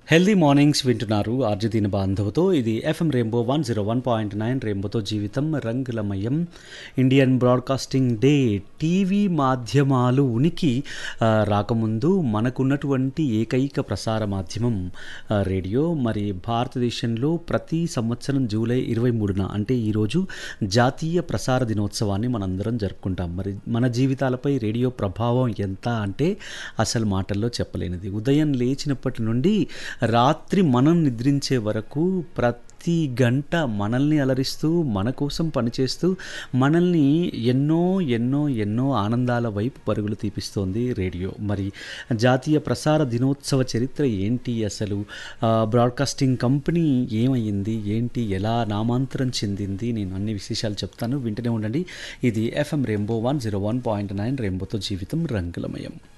healthy mornings వింటున్నారు ఆర్జదీన బాంధవతో ఇది FM rainbow one zero one point nine రెయిన్బోతో జీవితం రంగులమయం ఇండియన్ బ్రాడ్కాస్టింగ్ డే టీవీ మాధ్యమాలు ఉనికి ఆ, రాకముందు మనకున్నటువంటి ఏకైక ప్రసార మాధ్యమం ఆ, రేడియో మరి భారతదేశంలో ప్రతి సంవత్సరం జూలై ఇరవై మూడున అంటే ఈరోజు జాతీయ ప్రసార దినోత్సవాన్ని మనందరం జరుపుకుంటాం మరి మన జీవితాలపై రేడియో ప్రభావం ఎంత అంటే అసలు మాటల్లో చెప్పలేనిది ఉదయం లేచినప్పటి నుండి రాత్రి మనం నిద్రించే వరకు ప్రతి గంట మనల్ని అలరిస్తూ మన కోసం పనిచేస్తూ మనల్ని ఎన్నో ఎన్నో ఎన్నో ఆనందాల వైపు పరుగులు తీపిస్తోంది రేడియో మరి జాతీయ ప్రసార దినోత్సవ చరిత్ర ఏంటి అసలు ఆ, బ్రాడ్కాస్టింగ్ కంపెనీ ఏమైంది ఏంటి ఎలా నామాంతరం చెందింది నేను అన్ని విశేషాలు చెప్తాను వింటూనే ఉండండి ఇది FM rainbow one zero one point nine రెయిన్బోతో జీవితం రంగులమయం